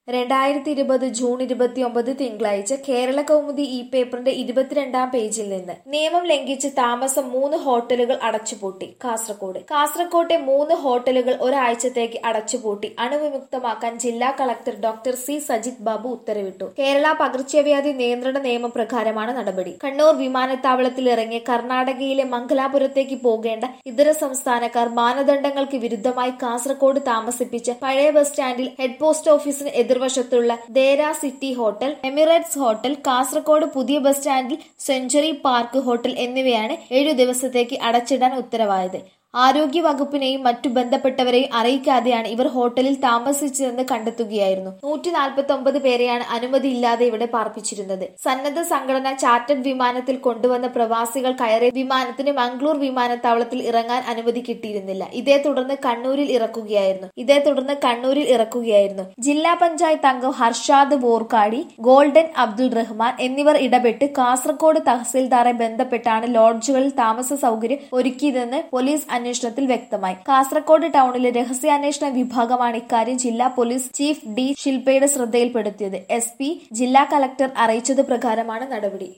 രണ്ടായിരത്തി ഇരുപത് ജൂൺ ഇരുപത്തിയൊമ്പത് തിങ്കളാഴ്ച കേരള കൗമുദി ഈ പേപ്പറിന്റെ ഇരുപത്തിരണ്ടാം പേജിൽ നിന്ന് നിയമം ലംഘിച്ച് താമസം മൂന്ന് ഹോട്ടലുകൾ അടച്ചുപൂട്ടി കാസർകോട് കാസർകോട്ടെ മൂന്ന് ഹോട്ടലുകൾ ഒരാഴ്ചത്തേക്ക് അടച്ചുപൂട്ടി അണുവിമുക്തമാക്കാൻ ജില്ലാ collector doctor C Sajith Babu ഉത്തരവിട്ടു കേരള പകർച്ചവ്യാധി നിയന്ത്രണ നിയമപ്രകാരമാണ് നടപടി കണ്ണൂർ വിമാനത്താവളത്തിൽ ഇറങ്ങിയ കർണാടകയിലെ മംഗലാപുരത്തേക്ക് പോകേണ്ട ഇതര സംസ്ഥാനക്കാർ മാനദണ്ഡങ്ങൾക്ക് വിരുദ്ധമായി കാസർകോട് താമസിപ്പിച്ച പഴയ ബസ് സ്റ്റാൻഡിൽ ഹെഡ് പോസ്റ്റ് ഓഫീസിന് എതിർവശത്തുള്ള Deira city hotel Emirates hotel Kasaragod പുതിയ ബസ് സ്റ്റാൻഡിൽ സെഞ്ചുറി പാർക്ക് ഹോട്ടൽ എന്നിവയാണ് ഏഴു ദിവസത്തേക്ക് അടച്ചിടാൻ ഉത്തരവായത് ആരോഗ്യ വകുപ്പിനെയും മറ്റു ബന്ധപ്പെട്ടവരെയും അറിയിക്കാതെയാണ് ഇവർ ഹോട്ടലിൽ താമസിച്ചതെന്ന് കണ്ടെത്തുകയായിരുന്നു നൂറ്റി നാൽപ്പത്തി ഒമ്പത് പേരെയാണ് അനുമതിയില്ലാതെ ഇവിടെ പാർപ്പിച്ചിരുന്നത് സന്നദ്ധ സംഘടന ചാർട്ടഡ് വിമാനത്തിൽ കൊണ്ടുവന്ന പ്രവാസികൾ കയറിയ വിമാനത്തിന് മംഗ്ലൂർ വിമാനത്താവളത്തിൽ ഇറങ്ങാൻ അനുമതി കിട്ടിയിരുന്നില്ല ഇതേ തുടർന്ന് കണ്ണൂരിൽ ഇറക്കുകയായിരുന്നു ഇതേ തുടർന്ന് കണ്ണൂരിൽ ഇറക്കുകയായിരുന്നു ജില്ലാ പഞ്ചായത്ത് അംഗം ഹർഷാദ് ബോർക്കാടി ഗോൾഡൻ അബ്ദുൾ റഹ്മാൻ എന്നിവർ ഇടപെട്ട് കാസർകോട് തഹസിൽദാറെ ബന്ധപ്പെട്ടാണ് ലോഡ്ജുകളിൽ താമസ സൗകര്യം ഒരുക്കിയതെന്ന് പോലീസ് അന്വേഷണത്തിൽ വ്യക്തമായി കാസർകോട് ടൗണിലെ രഹസ്യാന്വേഷണ വിഭാഗമാണ് ഇക്കാര്യം ജില്ലാ പോലീസ് ചീഫ് ഡി ശില്പയുടെ ശ്രദ്ധയിൽപ്പെടുത്തിയത് എസ് പി ജില്ലാ കലക്ടർ അറിയിച്ചത് പ്രകാരമാണ് നടപടി